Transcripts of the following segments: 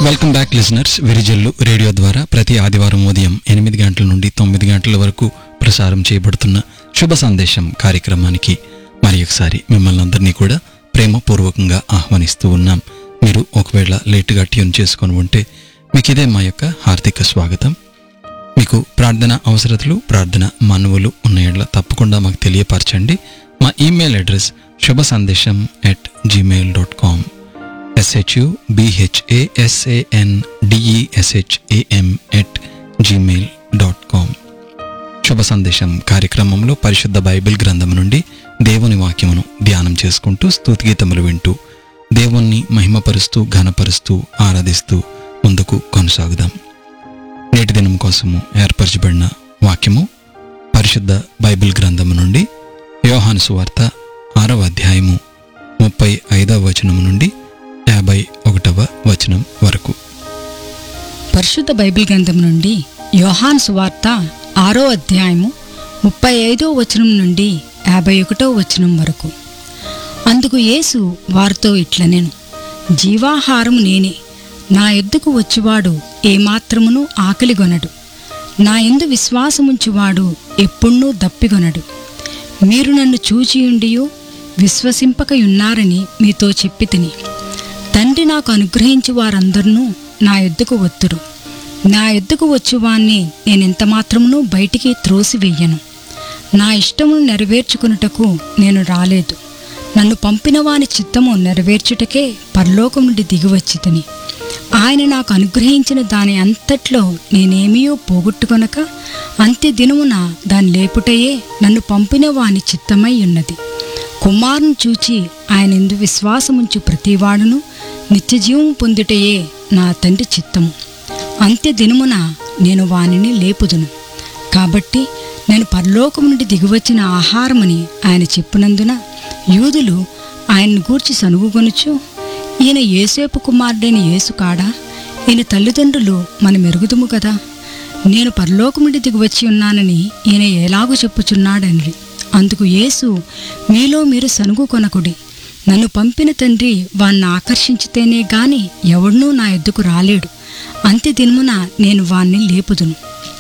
welcome back listeners Virijallu radio ద్వారా ప్రతి ఆదివారం ఉదయం ఎనిమిది గంటల నుండి తొమ్మిది గంటల వరకు ప్రసారం చేయబడుతున్న శుభ సందేశం కార్యక్రమానికి మరి ఒకసారి మిమ్మల్ని అందరినీ కూడా ప్రేమపూర్వకంగా ఆహ్వానిస్తూ ఉన్నాం మీరు ఒకవేళ లేటుగా ట్యూన్ చేసుకొని ఉంటే మీకు ఇదే మా యొక్క హార్దిక స్వాగతం మీకు ప్రార్థన అవసరతలు ప్రార్థన మనవులు ఉన్నాయట్ల తప్పకుండా మాకు తెలియపరచండి మా email address Shubha Sandesham at Gmail dot com S H U B H A S A N D E S H A M at Gmail dot com Shubha Sandesham కార్యక్రమంలో పరిశుద్ధ బైబిల్ గ్రంథం నుండి దేవుని వాక్యమును ధ్యానం చేసుకుంటూ స్తుతిగీతములు వింటూ దేవుణ్ణి మహిమపరుస్తూ ఘనపరుస్తూ ఆరాధిస్తూ ముందుకు కొనసాగుదాం నేటి దినం కోసము ఏర్పరచబడిన వాక్యము పరిశుద్ధ బైబిల్ గ్రంథము నుండి యోహాను సువార్త ఆరవ అధ్యాయము ముప్పై ఐదవ వచనము నుండి యాభై ఒకటవ వచనం వరకు పరిశుద్ధ బైబిల్ గ్రంథం నుండి యోహాన్ సువార్త ఆరో అధ్యాయము ముప్పై ఐదో వచనం నుండి యాభై ఒకటో వచనం వరకు అందుకు యేసు వారితో ఇట్లనెను జీవాహారము నేనే నా ఎద్దుకు వచ్చివాడు ఏమాత్రమును ఆకలిగొనడు నా ఎందు విశ్వాసముంచువాడు ఎప్పుడూ దప్పిగొనడు మీరు నన్ను చూచియుండియు విశ్వసింపకయున్నారని మీతో చెప్పి తిని తండ్రి నాకు అనుగ్రహించి వారందరినూ నా ఎద్దుకు ఒత్తురు నా ఎద్దుకు వచ్చువాన్ని నేనెంత మాత్రమును బయటికి త్రోసివెయ్యను నా ఇష్టమును నెరవేర్చుకున్నటకు నేను రాలేదు నన్ను పంపిన వాని చిత్తము నెరవేర్చుటకే పరలోకం నుండి దిగివచ్చి తిని ఆయన నాకు అనుగ్రహించిన దాని అంతట్లో నేనేమీయో పోగొట్టుకొనక అంత్య దినమున దాని లేపుటయే నన్ను పంపిన వాని చిత్తమై ఉన్నది కుమారుని చూచి ఆయన ఎందు విశ్వాసముంచు ప్రతివాడును నిత్యజీవం పొందుటయే నా తండ్రి చిత్తము అంత్య దినమున నేను వానిని లేపుదును కాబట్టి నేను పరలోకం నుండి దిగివచ్చిన ఆహారమని ఆయన చెప్పినందున యూదులు ఆయన్ను గూర్చి సనుగుకొనుచు ఈయన ఏసేపు కుమారుడైన యేసు కాడా ఈయన తల్లిదండ్రులు మనం ఎరుగుదుము కదా నేను పరలోకం నుండి దిగివచ్చి ఉన్నానని ఈయన ఎలాగూ చెప్పుచున్నాడని అందుకు యేసు మీలో మీరు సనుగు కొనకుడి నన్ను పంపిన తండ్రి వాణ్ణి ఆకర్షించితేనే గాని ఎవడనూ నా ఎద్దుకు రాలేడు అంత్య దినమున నేను వాణ్ణి లేపుదును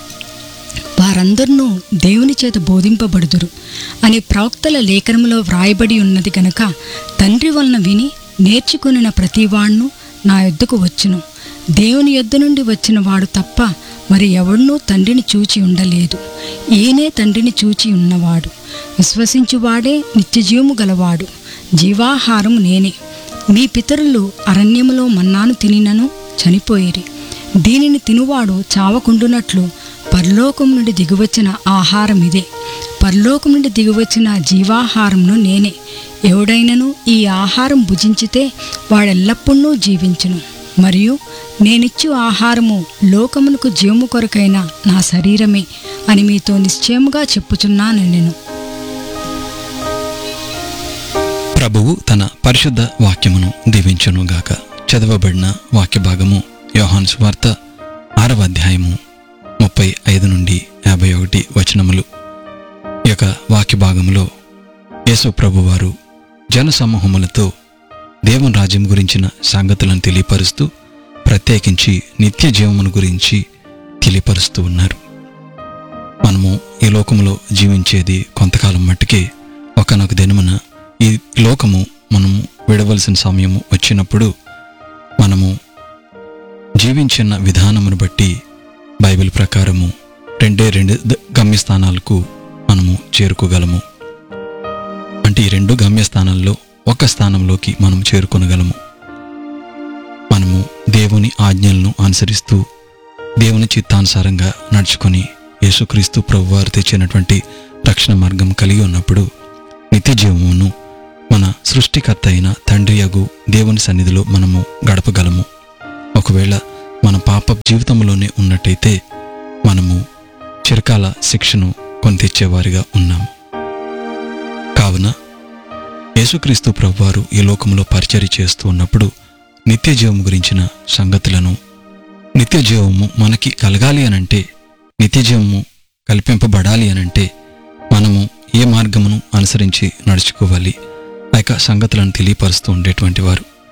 వారందరినూ దేవుని చేత బోధింపబడుదురు అనే ప్రవక్తల లేఖనములో వ్రాయబడి ఉన్నది గనక తండ్రి వలన విని నేర్చుకునిన ప్రతివాణ్ణు నా యొద్దకు వచ్చును దేవుని యొద్ద నుండి వచ్చిన వాడు తప్ప మరి ఎవడునూ తండ్రిని చూచి ఉండలేదు ఈయనే తండ్రిని చూచి ఉన్నవాడు విశ్వసించువాడే నిత్యజీవము గలవాడు జీవాహారము నేనే మీ పితరులు అరణ్యములో మన్నాను తినినను చనిపోయిరి దీనిని తినువాడు చావకుండునట్లు పరలోకం నుండి దిగివచ్చిన ఆహారం ఇదే పరలోకం నుండి దిగివచ్చిన జీవాహారంను నేనే ఎవడైనను ఈ ఆహారం భుజించితే వాడెల్లప్పుడూ జీవించును మరియు నేనిచ్చు ఆహారము లోకమునకు జీవము కొరకైన నా శరీరమే అని మీతో నిశ్చయముగా చెప్పుచున్నాను నేను ప్రభువు తన పరిశుద్ధ వాక్యమును దీవించునుగాక చదవబడిన వాక్య భాగము యోహాను సువార్త ఆరవ అధ్యాయము ముప్పై ఐదు నుండి యాభై ఒకటి వచనములు ఈ యొక్క వాక్య భాగములో యేసు ప్రభువారు జన సమూహములతో దేవుని రాజ్యం గురించిన సంగతులను తెలియపరుస్తూ ప్రత్యేకించి నిత్య జీవమును గురించి తెలియపరుస్తూ ఉన్నారు మనము ఈ లోకములో జీవించేది కొంతకాలం మట్టుకే ఒకనొక దినమున ఈ లోకము మనము విడవలసిన సమయము వచ్చినప్పుడు మనము జీవించిన విధానమును బట్టి బైబిల్ ప్రకారము రెండే రెండు ద- గమ్యస్థానాలకు మనము చేరుకోగలము అంటే ఈ రెండు గమ్యస్థానాల్లో ఒక స్థానంలోకి మనం చేరుకొనగలము మనము దేవుని ఆజ్ఞలను అనుసరిస్తూ దేవుని చిత్తానుసారంగా నడుచుకొని యేసుక్రీస్తు ప్రభువారు తెచ్చినటువంటి రక్షణ మార్గం కలిగి ఉన్నప్పుడు నిత్య జీవమును మన సృష్టికర్త అయిన తండ్రి యగు దేవుని సన్నిధిలో మనము గడపగలము ఒకవేళ మన పాప జీవితంలోనే ఉన్నట్టయితే మనము చిరకాల శిక్షను కొని తెచ్చేవారిగా ఉన్నాము కావున యేసుక్రీస్తు ప్రభువారు ఈ లోకంలో పరిచర్య చేస్తూ ఉన్నప్పుడు నిత్య జీవం గురించిన సంగతులను నిత్య జీవము మనకి కలగాలి అనంటే నిత్య జీవము కల్పింపబడాలి అనంటే మనము ఏ మార్గమును అనుసరించి నడుచుకోవాలి ఆ యొక్క సంగతులను తెలియపరుస్తూ ఉండేటువంటి వారు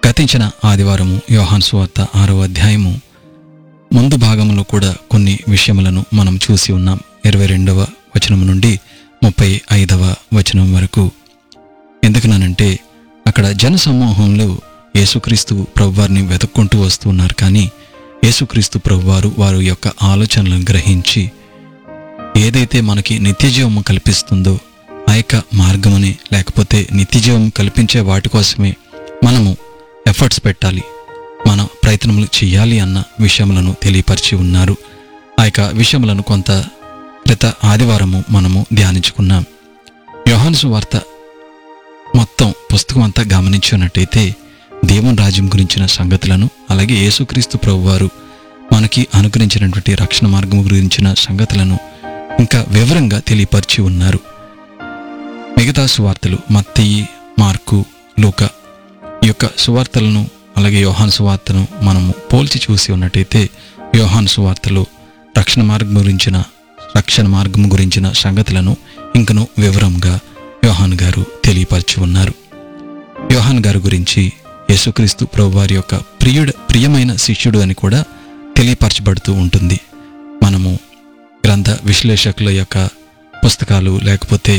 గతించిన ఆదివారము యోహాన్ సువార్త ఆరో అధ్యాయము ముందు భాగంలో కూడా కొన్ని విషయములను మనం చూసి ఉన్నాం ఇరవై రెండవ వచనం నుండి ముప్పై ఐదవ వచనం వరకు ఎందుకనంటే అక్కడ జన సమూహంలో యేసుక్రీస్తు ప్రభువారిని వెతుక్కుంటూ వస్తున్నారు కానీ యేసుక్రీస్తు ప్రభువారు వారి యొక్క ఆలోచనలను గ్రహించి ఏదైతే మనకి నిత్యజీవము కల్పిస్తుందో ఆ యొక్క మార్గమని లేకపోతే నిత్యజీవం కల్పించే వాటి కోసమే మనము ఎఫర్ట్స్ పెట్టాలి మన ప్రయత్నములు చేయాలి అన్న విషయములను తెలియపరిచి ఉన్నారు ఆ యొక్క విషయములను కొంత క్రిత ఆదివారము మనము ధ్యానించుకున్నాం యోహాను వార్త మొత్తం పుస్తకం అంతా గమనించినట్టయితే దేవుని రాజ్యం గురించిన సంగతులను అలాగే యేసుక్రీస్తు ప్రభువారు మనకి అనుగ్రహించినటువంటి రక్షణ మార్గం గురించిన సంగతులను ఇంకా వివరంగా తెలియపరిచి ఉన్నారు మిగతా సువార్తలు మత్తయి మార్కు లూక ఈ యొక్క సువార్తలను అలాగే యోహాన్ సువార్తను మనము పోల్చి చూసి ఉన్నట్టయితే యోహాన్ సువార్తలో రక్షణ మార్గం గురించిన రక్షణ మార్గం గురించిన సంగతులను ఇంకను వివరంగా యోహాన్ గారు తెలియపరిచి ఉన్నారు యోహాన్ గారి గురించి యేసుక్రీస్తు ప్రభువారి యొక్క ప్రియుడు ప్రియమైన శిష్యుడు అని కూడా తెలియపరచబడుతూ ఉంటుంది మనము గ్రంథ విశ్లేషకుల యొక్క పుస్తకాలు లేకపోతే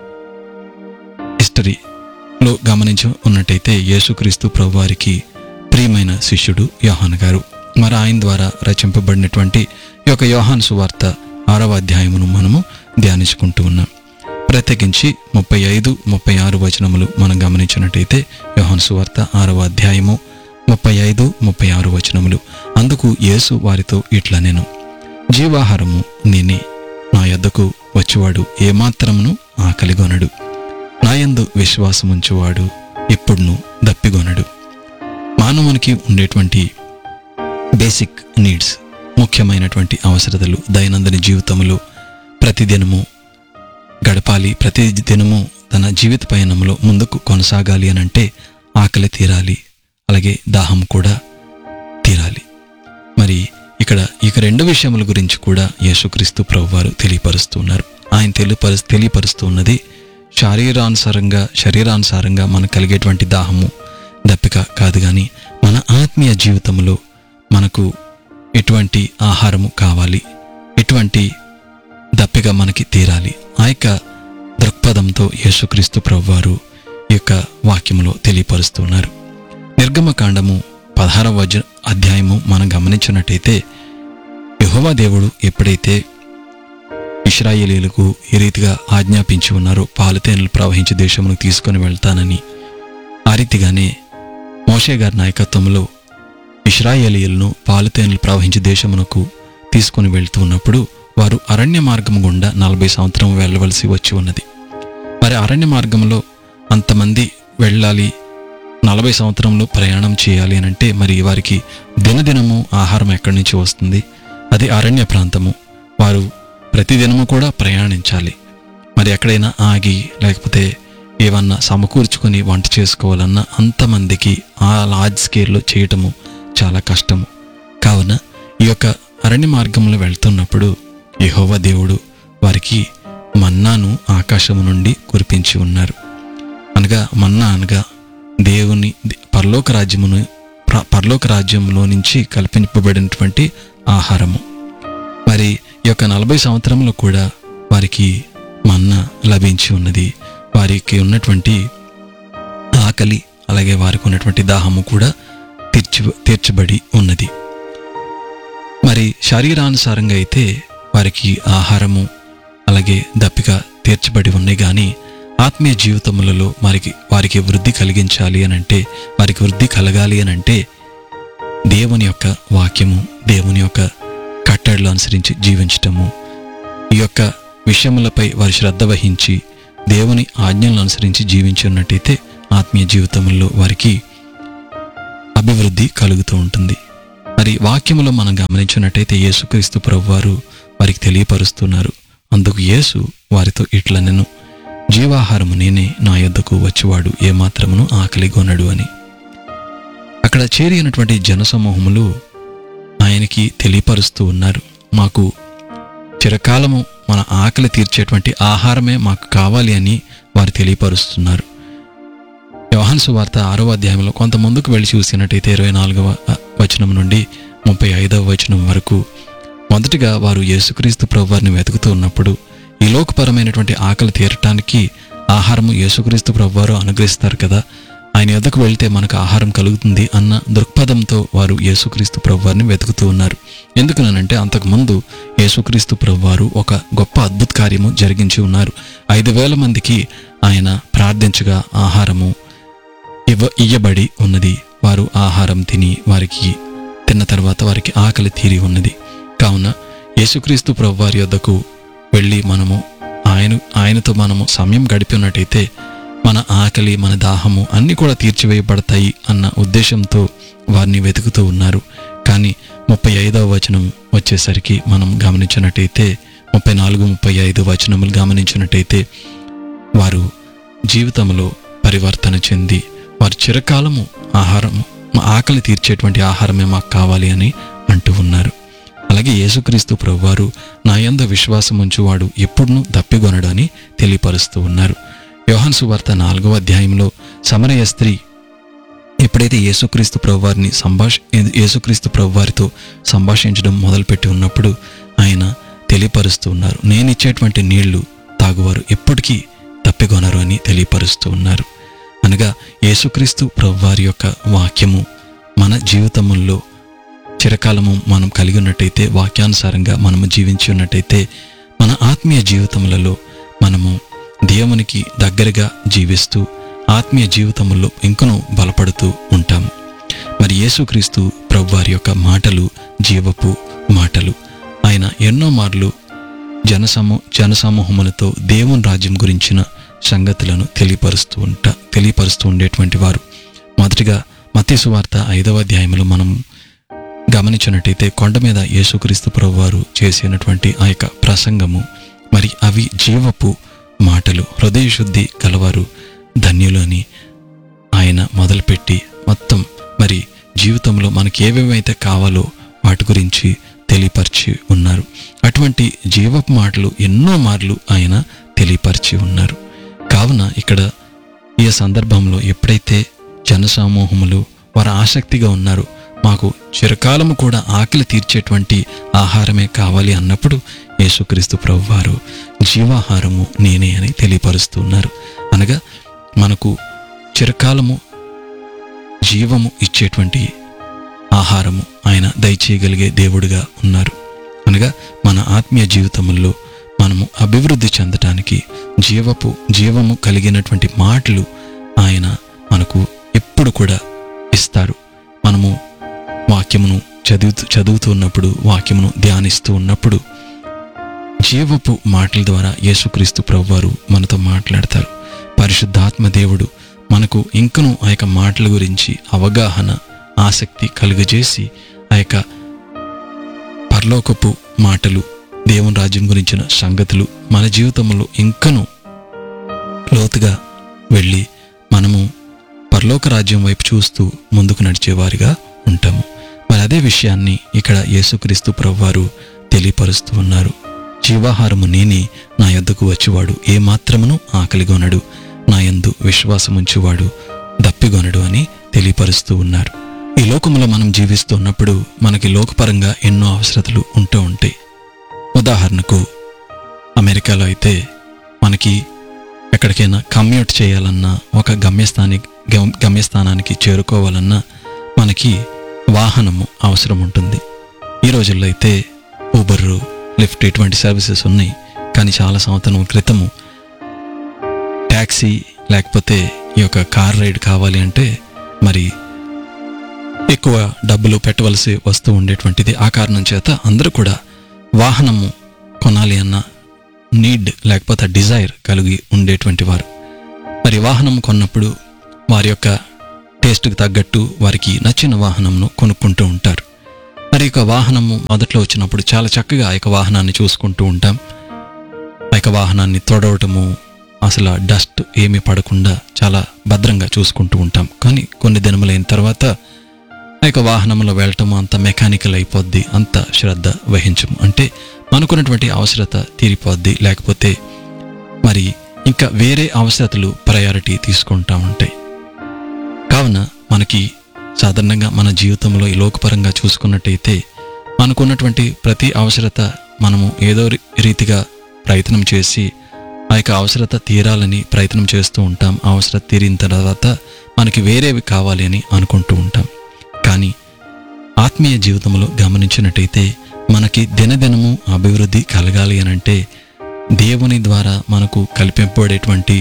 హిస్టరీలో గమనించి ఉన్నట్టయితే యేసుక్రీస్తు ప్రభువారికి ప్రియమైన శిష్యుడు యోహాన్ గారు మరి ఆయన ద్వారా రచింపబడినటువంటి ఈ యొక్క యోహాన్ సువార్త ఆరవ అధ్యాయమును మనము ధ్యానించుకుంటూ ఉన్నాం ప్రత్యేకించి ముప్పై ఐదు ముప్పై ఆరు వచనములు మనం గమనించినట్టయితే యోహాన్ సువార్త ఆరవ అధ్యాయము ముప్పై ఐదు ముప్పై ఆరు వచనములు అందుకు యేసు వారితో ఇట్లా నేను జీవాహారము నేనే నా యొద్దకు వచ్చేవాడు ఏమాత్రమును ఆకలిగొనడు నాయందు విశ్వాసముంచువాడు ఎప్పుడును దప్పిగొనడు మానవునికి ఉండేటువంటి బేసిక్ నీడ్స్ ముఖ్యమైనటువంటి అవసరతలు దైనందిన జీవితంలో ప్రతిదినము గడపాలి ప్రతి దినము తన జీవిత పయనంలో ముందుకు కొనసాగాలి అని అంటే ఆకలి తీరాలి అలాగే దాహం కూడా తీరాలి మరి ఇక్కడ ఇక రెండు విషయముల గురించి కూడా యేసుక్రీస్తు ప్రభువారు తెలియపరుస్తున్నారు ఆయన తెలియపరు తెలియపరుస్తూ ఉన్నది శారీరానుసారంగా శరీరానుసారంగా మనకు కలిగేటువంటి దాహము దప్పిక కాదు కానీ మన ఆత్మీయ జీవితంలో మనకు ఎటువంటి ఆహారము కావాలి ఎటువంటి దప్పిక మనకి తీరాలి ఆ యొక్క దృక్పథంతో యేసుక్రీస్తు ప్రభువారు ఈ యొక్క వాక్యములో తెలియపరుస్తున్నారు నిర్గమకాండము పదహారవ వచ అధ్యాయము మనం గమనించినట్టయితే యెహోవా దేవుడు ఎప్పుడైతే ఇస్రాయేలీలకు ఏ రీతిగా ఆజ్ఞాపించి ఉన్నారో పాలతేనలు ప్రవహించే దేశమును తీసుకొని వెళ్తానని ఆ రీతిగానే మోషే గారి నాయకత్వంలో ఇస్రాయేలీయులను పాలతేనలు ప్రవహించే దేశమునకు తీసుకొని వెళ్తూ ఉన్నప్పుడు వారు అరణ్య మార్గం గుండా నలభై సంవత్సరం వెళ్ళవలసి వచ్చి ఉన్నది మరి అరణ్య మార్గంలో అంతమంది వెళ్ళాలి నలభై సంవత్సరంలో ప్రయాణం చేయాలి అని అంటే మరి వారికి దినదినము ఆహారం ఎక్కడి నుంచి వస్తుంది అది అరణ్య ప్రాంతము వారు ప్రతిదినము కూడా ప్రయాణించాలి మరి ఎక్కడైనా ఆగి లేకపోతే ఏమన్నా సమకూర్చుకొని వంట చేసుకోవాలన్నా అంతమందికి ఆ లార్జ్ స్కేల్లో చేయటము చాలా కష్టము కావున ఈ యొక్క అరణ్య మార్గంలో వెళ్తున్నప్పుడు యెహోవా దేవుడు వారికి మన్నాను ఆకాశము నుండి కురిపించి ఉన్నారు అనగా మన్నా అనగా దేవుని పరలోక రాజ్యమును ప్ర- పరలోక రాజ్యంలో నుంచి కల్పింపబడినటువంటి ఆహారము మరి ఈ యొక్క నలభై సంవత్సరంలో కూడా వారికి మన్నా లభించి ఉన్నది వారికి ఉన్నటువంటి ఆకలి అలాగే వారికి ఉన్నటువంటి దాహము కూడా తీర్చి తీర్చబడి ఉన్నది మరి శరీరానుసారంగా అయితే వారికి ఆహారము అలాగే దప్పిక తీర్చబడి ఉన్నాయి కానీ ఆత్మీయ జీవితములలో వారికి వారికి వృద్ధి కలిగించాలి అని అంటే వారికి వృద్ధి కలగాలి అని అంటే దేవుని యొక్క వాక్యము దేవుని యొక్క కట్టడలు అనుసరించి జీవించటము ఈ యొక్క విషయములపై వారి శ్రద్ధ వహించి దేవుని ఆజ్ఞలను అనుసరించి జీవించి ఉన్నట్టయితే ఆత్మీయ జీవితంలో వారికి అభివృద్ధి కలుగుతూ ఉంటుంది మరి వాక్యములో మనం గమనించినట్టయితే యేసుక్రీస్తు ప్రభువారు వారికి తెలియపరుస్తున్నారు అందుకు యేసు వారితో ఇట్లా నేను జీవాహారము నేనే నా యొద్దకు వచ్చేవాడు ఏమాత్రమును ఆకలిగొనడు అని అక్కడ చేరినటువంటి జనసమూహములు ఆయనకి తెలియపరుస్తూ ఉన్నారు మాకు చిరకాలము మన ఆకలి తీర్చేటువంటి ఆహారమే మాకు కావాలి అని వారు తెలియపరుస్తున్నారు యోహాన్ సువార్త ఆరవ అధ్యాయంలో కొంత ముందుకు వెళ్ళి చూసినట్టయితే ఇరవై నాలుగవ అ, వచనం నుండి ముప్పై ఐదవ వచనం వరకు మొదటిగా వారు యేసుక్రీస్తు ప్రభువారిని వెతుకుతూ ఉన్నప్పుడు ఈ లోకపరమైనటువంటి ఆకలి తీరటానికి ఆహారము యేసుక్రీస్తు ప్రభువారు అనుగ్రహిస్తారు కదా ఆయన ఎద్దకు వెళ్తే మనకు ఆహారం కలుగుతుంది అన్న దృక్పథంతో వారు యేసుక్రీస్తు ప్రభువారిని వెతుకుతూ ఉన్నారు ఎందుకనంటే అంతకుముందు యేసుక్రీస్తు ప్రభువారు ఒక గొప్ప అద్భుత కార్యము జరిగించి ఉన్నారు ఐదు వేల మందికి ఆయన ప్రార్థించగా ఆహారము ఇవ్వ ఇయ్యబడి ఉన్నది వారు ఆహారం తిని వారికి తిన్న తర్వాత వారికి ఆకలి తీరి ఉన్నది కావున యేసుక్రీస్తు ప్రభువారి యొద్దకు వెళ్ళి మనము ఆయన ఆయనతో మనము సమయం గడిపి ఉన్నట్టయితే మన ఆకలి మన దాహము అన్నీ కూడా తీర్చివేయబడతాయి అన్న ఉద్దేశంతో వారిని వెతుకుతూ ఉన్నారు కానీ ముప్పై ఐదవ వచనం వచ్చేసరికి మనం గమనించినట్టయితే ముప్పై నాలుగు ముప్పై ఐదు వచనములు గమనించినట్టయితే వారు జీవితంలో పరివర్తన చెంది వారు చిరకాలము ఆహారము మా ఆకలి తీర్చేటువంటి ఆహారమే మాకు కావాలి అని అంటూ ఉన్నారు అలాగే యేసుక్రీస్తు ప్రభువారు నా యందు విశ్వాసం ఉంచువాడు ఎప్పుడునూ దప్పిగొనడు అని తెలియపరుస్తూ ఉన్నారు యోహాన్ సువార్త నాలుగవ అధ్యాయంలో సమరయ స్త్రీ ఎప్పుడైతే యేసుక్రీస్తు ప్రభువారిని సంభాష యేసుక్రీస్తు ప్రభువారితో సంభాషించడం మొదలుపెట్టి ఉన్నప్పుడు ఆయన తెలియపరుస్తూ ఉన్నారు నేను ఇచ్చేటువంటి నీళ్లు తాగువారు ఎప్పటికీ తప్పికొనరు అని తెలియపరుస్తూ ఉన్నారు అనగా యేసుక్రీస్తు ప్రభువారి యొక్క వాక్యము మన జీవితముల్లో చిరకాలము మనం కలిగి ఉన్నట్టయితే వాక్యానుసారంగా మనము జీవించి ఉన్నట్టయితే మన ఆత్మీయ జీవితములలో మనము దేవునికి దగ్గరగా జీవిస్తూ ఆత్మీయ జీవితములో ఇంకనూ బలపడుతూ ఉంటాము మరి యేసుక్రీస్తు ప్రభువారి యొక్క మాటలు జీవపు మాటలు ఆయన ఎన్నో మార్లు జనసమూ జనసమూహములతో దేవుని రాజ్యం గురించిన సంగతులను తెలియపరుస్తూ ఉంటా తెలియపరుస్తూ ఉండేటువంటి వారు మొదటిగా మత్తయి వార్త ఐదవ అధ్యాయంలో మనం గమనించినట్టయితే కొండ మీద యేసుక్రీస్తు ప్రభువారు చేసినటువంటి ఆ యొక్క ప్రసంగము మరి అవి జీవపు మాటలు హృదయ శుద్ధి గలవారు ధన్యులు అని ఆయన మొదలుపెట్టి మొత్తం మరి జీవితంలో మనకి ఏవేవైతే కావాలో వాటి గురించి తెలియపరిచి ఉన్నారు అటువంటి జీవపు మాటలు ఎన్నో మార్లు ఆయన తెలియపరిచి ఉన్నారు కావున ఇక్కడ ఈ సందర్భంలో ఎప్పుడైతే జనసమూహములు వారు ఆసక్తిగా ఉన్నారు మాకు చిరకాలము కూడా ఆకలి తీర్చేటువంటి ఆహారమే కావాలి అన్నప్పుడు యేసుక్రీస్తు ప్రభువారు జీవాహారము నేనే అని తెలియపరుస్తున్నారు అనగా మనకు చిరకాలము జీవము ఇచ్చేటువంటి ఆహారము ఆయన దయచేయగలిగే దేవుడిగా ఉన్నారు అనగా మన ఆత్మీయ జీవితముల్లో మనము అభివృద్ధి చెందటానికి జీవపు జీవము కలిగినటువంటి మాటలు ఆయన మనకు ఎప్పుడు కూడా ఇస్తారు మనము వాక్యమును చదువుతూ చదువుతూ ఉన్నప్పుడు వాక్యమును ధ్యానిస్తూ ఉన్నప్పుడు జీవపు మాటల ద్వారా యేసుక్రీస్తు ప్రభువారు మనతో మాట్లాడతారు పరిశుద్ధాత్మ దేవుడు మనకు ఇంకను ఆ యొక్క మాటల గురించి అవగాహన ఆసక్తి కలుగజేసి ఆ యొక్క పరలోకపు మాటలు దేవుని రాజ్యం గురించిన సంగతులు మన జీవితంలో ఇంకను లోతుగా వెళ్ళి మనము పరలోక రాజ్యం వైపు చూస్తూ ముందుకు నడిచేవారిగా ఉంటాము మరి అదే విషయాన్ని ఇక్కడ యేసుక్రీస్తు ప్రభువారు తెలియపరుస్తూ ఉన్నారు జీవాహారము నేనే నా యొద్దకు వచ్చేవాడు ఏ మాత్రమును ఆకలిగొనడు నా యందు విశ్వాసముంచువాడు దప్పిగొనడు అని తెలియపరుస్తూ ఉన్నారు ఈ లోకంలో మనం జీవిస్తున్నప్పుడు మనకి లోకపరంగా ఎన్నో అవసరతలు ఉంటూ ఉంటాయి ఉదాహరణకు అమెరికాలో అయితే మనకి ఎక్కడికైనా కమ్యూట్ చేయాలన్నా ఒక గమ్యస్థాని గమ్- గమ్యస్థానానికి చేరుకోవాలన్నా మనకి వాహనము అవసరం ఉంటుంది ఈ రోజుల్లో అయితే ఊబర్ లిఫ్ట్ ఇటువంటి సర్వీసెస్ ఉన్నాయి కానీ చాలా సంవత్సరం క్రితము ట్యాక్సీ లేకపోతే ఈ యొక్క కార్ రైడ్ కావాలి అంటే మరి ఎక్కువ డబ్బులు పెట్టవలసి వస్తూ ఉండేటువంటిది ఆ కారణం చేత అందరూ కూడా వాహనము కొనాలి అన్న నీడ్ లేకపోతే డిజైర్ కలిగి ఉండేటువంటి వారు మరి వాహనం కొన్నప్పుడు వారి యొక్క టేస్ట్కి తగ్గట్టు వారికి నచ్చిన వాహనంను కొనుక్కుంటూ ఉంటారు మరి ఇక వాహనము మొదట్లో వచ్చినప్పుడు చాలా చక్కగా ఆ యొక్క వాహనాన్ని చూసుకుంటూ ఉంటాం ఆ యొక్క వాహనాన్ని తొడవటము అసలు ఆ డస్ట్ ఏమీ పడకుండా చాలా భద్రంగా చూసుకుంటూ ఉంటాం కానీ కొన్ని దినములైన తర్వాత ఆ యొక్క వాహనంలో వెళ్ళటము అంత మెకానికల్ అయిపోద్ది అంత శ్రద్ధ వహించము అంటే మనకున్నటువంటి అవసరత తీరిపోద్ది లేకపోతే మరి ఇంకా వేరే అవసరతలు ప్రయారిటీ తీసుకుంటా ఉంటాయి కావున మనకి సాధారణంగా మన జీవితంలో ఈ లోకపరంగా చూసుకున్నట్టయితే మనకున్నటువంటి ప్రతి అవసరత మనము ఏదో రీ- రీతిగా ప్రయత్నం చేసి ఆ యొక్క అవసరత తీరాలని ప్రయత్నం చేస్తూ ఉంటాం ఆ అవసరత తీరిన తర్వాత మనకి వేరేవి కావాలి అని అనుకుంటూ ఉంటాం కానీ ఆత్మీయ జీవితంలో గమనించినట్టయితే మనకి దినదినము అభివృద్ధి కలగాలి అని అంటే దేవుని ద్వారా మనకు కల్పింపబడేటువంటి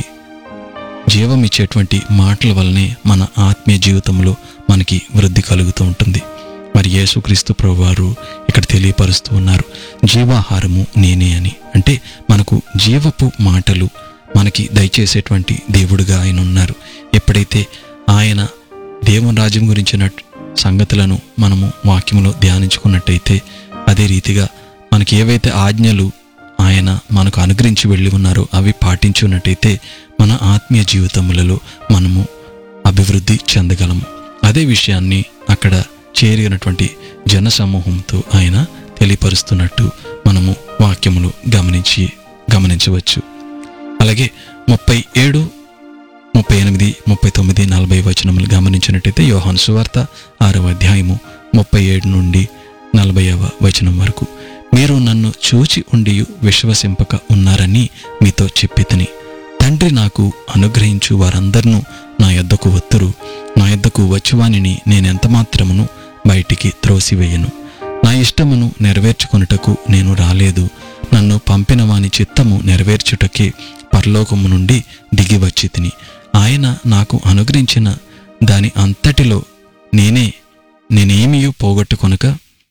జీవం ఇచ్చేటువంటి మాటల వల్లనే మన ఆత్మీయ జీవితంలో మనకి వృద్ధి కలుగుతూ ఉంటుంది మరి యేసుక్రీస్తు ప్రభువారు ఇక్కడ తెలియపరుస్తూ ఉన్నారు జీవాహారము నేనే అని అంటే మనకు జీవపు మాటలు మనకి దయచేసేటువంటి దేవుడుగా ఆయన ఉన్నారు ఎప్పుడైతే ఆయన దేవుని రాజ్యం గురించిన సంగతులను మనము వాక్యములో ధ్యానించుకున్నట్టయితే అదే రీతిగా మనకి ఏవైతే ఆజ్ఞలు ఆయన మనకు అనుగ్రహించి వెళ్ళి ఉన్నారో అవి పాటించున్నట్టయితే మన ఆత్మీయ జీవితములలో మనము అభివృద్ధి చెందగలము అదే విషయాన్ని అక్కడ చేరినటువంటి జన సమూహంతో ఆయన తెలియపరుస్తున్నట్టు మనము వాక్యములు గమనించి గమనించవచ్చు అలాగే ముప్పై ఏడు ముప్పై ఎనిమిది ముప్పై తొమ్మిది నలభై వచనములు గమనించినట్టయితే యోహాను సువార్త ఆరవ అధ్యాయము ముప్పై ఏడు నుండి నలభైవ వచనం వరకు మీరు నన్ను చూచి ఉండి విశ్వసింపక ఉన్నారని మీతో చెప్పితిని తండ్రి నాకు అనుగ్రహించు వారందరినూ నా యొద్దకు వత్తురు నా యొద్దకు వచ్చువానిని నేనెంత మాత్రమును బయటికి త్రోసివేయను నా ఇష్టమును నెరవేర్చుకొనుటకు నేను రాలేదు నన్ను పంపిన వాని చిత్తము నెరవేర్చుటకే పరలోకము నుండి దిగి వచ్చి తిని ఆయన నాకు అనుగ్రహించిన దాని అంతటిలో నేనే నేనేమియూ పోగొట్టుకొనక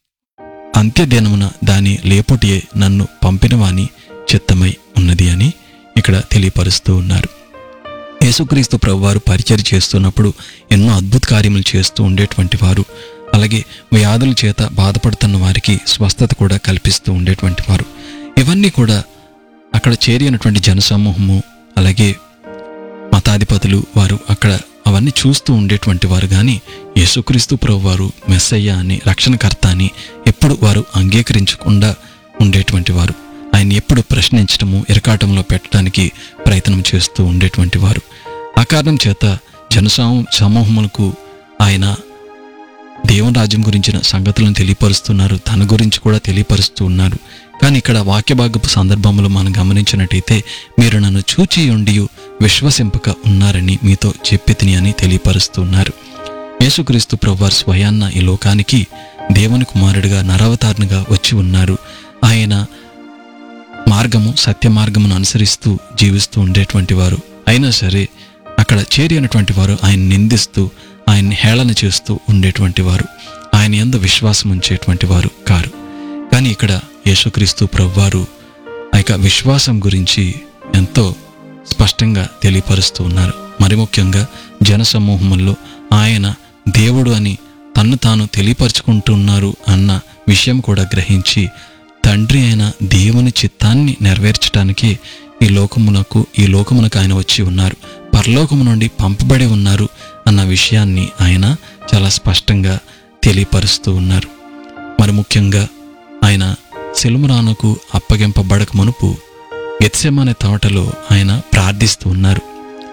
అంత్యదినమున దాని లేపుటియే నన్ను పంపినవాని చిత్తమై ఉన్నది అని ఇక్కడ తెలియపరుస్తూ ఉన్నారు యేసుక్రీస్తు ప్రభువారు పరిచయం చేస్తున్నప్పుడు ఎన్నో అద్భుత కార్యములు చేస్తూ ఉండేటువంటి వారు అలాగే వ్యాధుల చేత బాధపడుతున్న వారికి స్వస్థత కూడా కల్పిస్తూ ఉండేటువంటి వారు ఇవన్నీ కూడా అక్కడ చేరినటువంటి జనసమూహము అలాగే మతాధిపతులు వారు అక్కడ అవన్నీ చూస్తూ ఉండేటువంటి వారు కానీ యేసుక్రీస్తు ప్రభు వారు మెస్సయ్య అని రక్షణకర్త అని ఎప్పుడు వారు అంగీకరించకుండా ఉండేటువంటి వారు ఆయన ఎప్పుడు ప్రశ్నించడము ఇరకాటంలో పెట్టడానికి ప్రయత్నం చేస్తూ ఉండేటువంటి వారు ఆ కారణం చేత జనసమూ సమూహములకు ఆయన దేవుని రాజ్యం గురించిన సంగతులను తెలియపరుస్తున్నారు తన గురించి కూడా తెలియపరుస్తూ ఉన్నారు కానీ ఇక్కడ వాక్యభాగపు సందర్భంలో మనం గమనించినట్టయితే మీరు నన్ను చూచి ఉండి విశ్వసింపక ఉన్నారని మీతో చెప్పితిని అని తెలియపరుస్తున్నారు యేసుక్రీస్తు ప్రభువారు స్వయాన్న ఈ లోకానికి దేవుని కుమారుడిగా నరవతారునిగా వచ్చి ఉన్నారు ఆయన మార్గము సత్య మార్గమును అనుసరిస్తూ జీవిస్తూ ఉండేటువంటి వారు అయినా సరే అక్కడ చేరినటువంటి వారు ఆయన నిందిస్తూ ఆయన్ని హేళన చేస్తూ ఉండేటువంటి వారు ఆయన ఎందు విశ్వాసం ఉంచేటువంటి వారు కారు కానీ ఇక్కడ యేసుక్రీస్తు ప్రభువారు ఆ యొక్క విశ్వాసం గురించి ఎంతో స్పష్టంగా తెలియపరుస్తూ ఉన్నారు మరి ముఖ్యంగా జనసమూహముల్లో ఆయన దేవుడు అని తన్ను తాను తెలియపరుచుకుంటున్నారు అన్న విషయం కూడా గ్రహించి తండ్రి అయిన దేవుని చిత్తాన్ని నెరవేర్చడానికి ఈ లోకమునకు ఈ లోకమునకు ఆయన వచ్చి ఉన్నారు పరలోకము నుండి పంపబడి ఉన్నారు అన్న విషయాన్ని ఆయన చాలా స్పష్టంగా తెలియపరుస్తూ ఉన్నారు మరి ముఖ్యంగా ఆయన సెలుమురానుకు అప్పగింపబడక మునుపు గెత్సెమనే తోటలో ఆయన ప్రార్థిస్తూ ఉన్నారు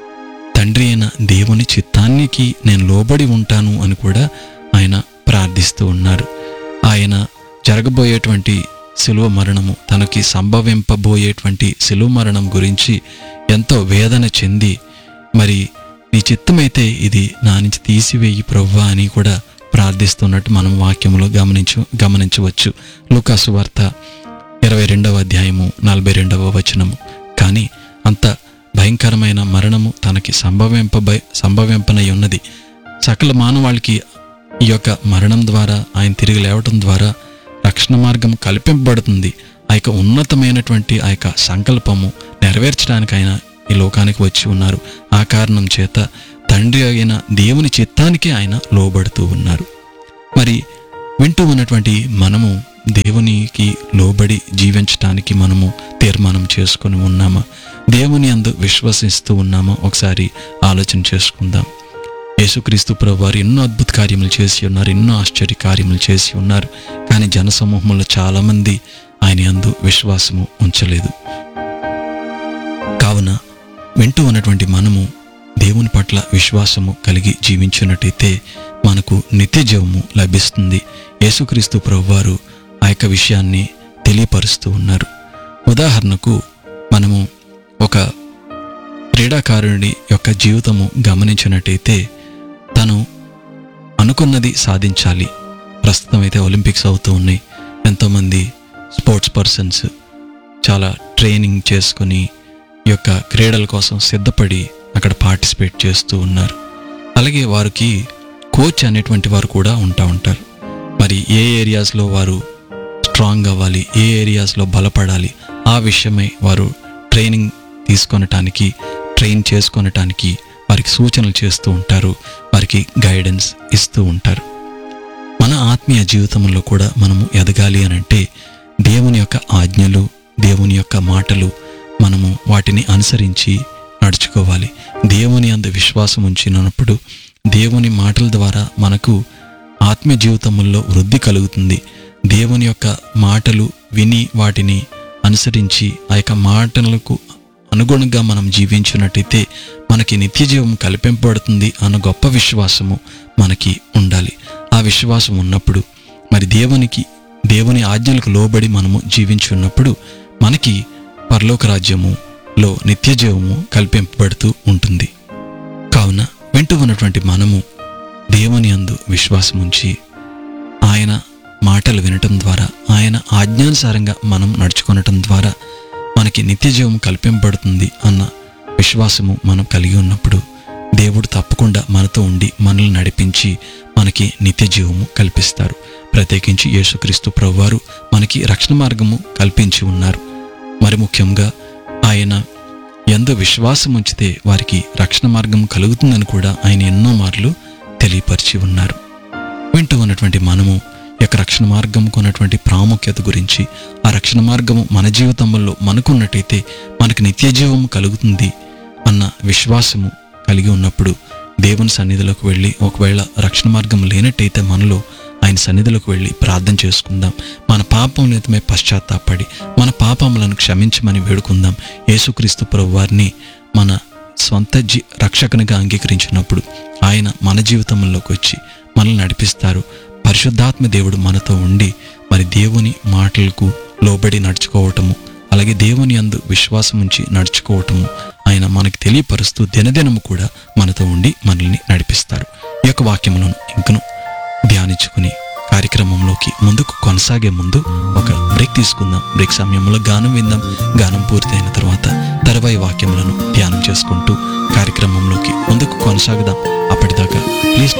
తండ్రి అయిన దేవుని చిత్తానికి నేను లోబడి ఉంటాను అని కూడా ఆయన ప్రార్థిస్తూ ఉన్నారు ఆయన జరగబోయేటువంటి శిలువ మరణము తనకి సంభవింపబోయేటువంటి శిలువ మరణం గురించి ఎంతో వేదన చెంది మరి నీ చిత్తమైతే ఇది నా నుంచి తీసివేయి ప్రవ్వా అని కూడా ప్రార్థిస్తున్నట్టు మనం వాక్యములో గమనించు గమనించవచ్చు లూకాసు వార్త ఇరవై రెండవ అధ్యాయము నలభై రెండవ వచనము కానీ అంత భయంకరమైన మరణము తనకి సంభవింపబై సంభవింపనై ఉన్నది సకల మానవాళికి ఈ యొక్క మరణం ద్వారా ఆయన తిరిగి లేవటం ద్వారా రక్షణ మార్గం కల్పింపబడుతుంది ఆ యొక్క ఉన్నతమైనటువంటి ఆ యొక్క సంకల్పము నెరవేర్చడానికి ఆయన ఈ లోకానికి వచ్చి ఉన్నారు ఆ కారణం చేత తండ్రి అయిన దేవుని చిత్తానికే ఆయన లోబడుతూ ఉన్నారు మరి వింటూ ఉన్నటువంటి మనము దేవునికి లోబడి జీవించటానికి మనము తీర్మానం చేసుకొని ఉన్నామా దేవుని అందు విశ్వసిస్తూ ఉన్నామా ఒకసారి ఆలోచన చేసుకుందాం యేసుక్రీస్తు ప్రభు వారు ఎన్నో అద్భుత కార్యములు చేసి ఉన్నారు ఎన్నో ఆశ్చర్య కార్యములు చేసి ఉన్నారు కానీ జనసమూహంలో చాలామంది ఆయన యందు విశ్వాసము ఉంచలేదు కావున వింటూ ఉన్నటువంటి మనము దేవుని పట్ల విశ్వాసము కలిగి జీవించినట్టయితే మనకు నిత్య జీవము లభిస్తుంది యేసుక్రీస్తు ప్రభువారు ఆ యొక్క విషయాన్ని తెలియపరుస్తూ ఉన్నారు ఉదాహరణకు మనము ఒక క్రీడాకారుడి యొక్క జీవితము గమనించినట్టయితే తను అనుకున్నది సాధించాలి ప్రస్తుతం అయితే ఒలింపిక్స్ అవుతూ ఉన్నాయి ఎంతోమంది స్పోర్ట్స్ పర్సన్స్ చాలా ట్రైనింగ్ చేసుకుని ఈ యొక్క క్రీడల కోసం సిద్ధపడి అక్కడ పార్టిసిపేట్ చేస్తూ ఉన్నారు అలాగే వారికి కోచ్ అనేటువంటి వారు కూడా ఉంటా ఉంటారు మరి ఏ ఏరియాస్లో వారు స్ట్రాంగ్ అవ్వాలి ఏ ఏరియాస్లో బలపడాలి ఆ విషయమై వారు ట్రైనింగ్ తీసుకొనటానికి ట్రైన్ చేసుకొనటానికి వారికి సూచనలు చేస్తూ ఉంటారు వారికి గైడెన్స్ ఇస్తూ ఉంటారు మన ఆత్మీయ జీవితంలో కూడా మనము ఎదగాలి అని అంటే దేవుని యొక్క ఆజ్ఞలు దేవుని యొక్క మాటలు మనము వాటిని అనుసరించి నడుచుకోవాలి దేవుని అందు విశ్వాసం ఉంచినప్పుడు దేవుని మాటల ద్వారా మనకు ఆత్మీయ జీవితంలో వృద్ధి కలుగుతుంది దేవుని యొక్క మాటలు విని వాటిని అనుసరించి ఆ యొక్క మాటలకు అనుగుణంగా మనం జీవించినట్టయితే మనకి నిత్య జీవం కల్పింపబడుతుంది అన్న గొప్ప విశ్వాసము మనకి ఉండాలి ఆ విశ్వాసం ఉన్నప్పుడు మరి దేవునికి దేవుని ఆజ్ఞలకు లోబడి మనము జీవించి ఉన్నప్పుడు మనకి పరలోక రాజ్యములో నిత్య జీవము కల్పింపబడుతూ ఉంటుంది కావున వింటూ ఉన్నటువంటి మనము దేవుని అందు విశ్వాసం ఉంచి ఆయన మాటలు వినటం ద్వారా ఆయన ఆజ్ఞానుసారంగా మనం నడుచుకొనటం ద్వారా మనకి నిత్య జీవం కల్పింపబడుతుంది అన్న విశ్వాసము మనం కలిగి ఉన్నప్పుడు దేవుడు తప్పకుండా మనతో ఉండి మనల్ని నడిపించి మనకి నిత్య జీవము కల్పిస్తారు ప్రత్యేకించి యేసుక్రీస్తు ప్రభువారు మనకి రక్షణ మార్గము కల్పించి ఉన్నారు మరి ముఖ్యంగా ఆయన ఎంతో విశ్వాసం ఉంచితే వారికి రక్షణ మార్గం కలుగుతుందని కూడా ఆయన ఎన్నో మార్లు తెలియపరిచి ఉన్నారు వింటూ ఉన్నటువంటి మనము ఈ యొక్క రక్షణ మార్గంకు ఉన్నటువంటి ప్రాముఖ్యత గురించి ఆ రక్షణ మార్గము మన జీవితంలో మనకున్నట్టయితే మనకు నిత్య జీవం కలుగుతుంది అన్న విశ్వాసము కలిగి ఉన్నప్పుడు దేవుని సన్నిధిలోకి వెళ్ళి ఒకవేళ రక్షణ మార్గం లేనట్టయితే మనలో ఆయన సన్నిధిలోకి వెళ్ళి ప్రార్థన చేసుకుందాం మన పాపం నిమిత్తమై పశ్చాత్తాపడి మన పాపములను క్షమించమని వేడుకుందాం యేసుక్రీస్తు ప్రభు వారిని మన స్వంత జీ రక్షకునిగా అంగీకరించినప్పుడు ఆయన మన జీవితంలోకి వచ్చి మనల్ని నడిపిస్తారు పరిశుద్ధాత్మ దేవుడు మనతో ఉండి మరి దేవుని మాటలకు లోబడి నడుచుకోవటము అలాగే దేవుని అందు విశ్వాసం ఉంచి నడుచుకోవటము ఆయన మనకి తెలియపరుస్తూ దినదినము కూడా మనతో ఉండి మనల్ని నడిపిస్తారు ఈ యొక్క వాక్యములను ఇంకను ధ్యానించుకుని కార్యక్రమంలోకి ముందుకు కొనసాగే ముందు ఒక బ్రేక్ తీసుకుందాం బ్రేక్ సమయంలో గానం విందాం గానం పూర్తయిన తర్వాత తర్వాయి వాక్యములను ధ్యానం చేసుకుంటూ కార్యక్రమంలోకి ముందుకు కొనసాగుదాం అప్పటిదాకా ప్లీజ్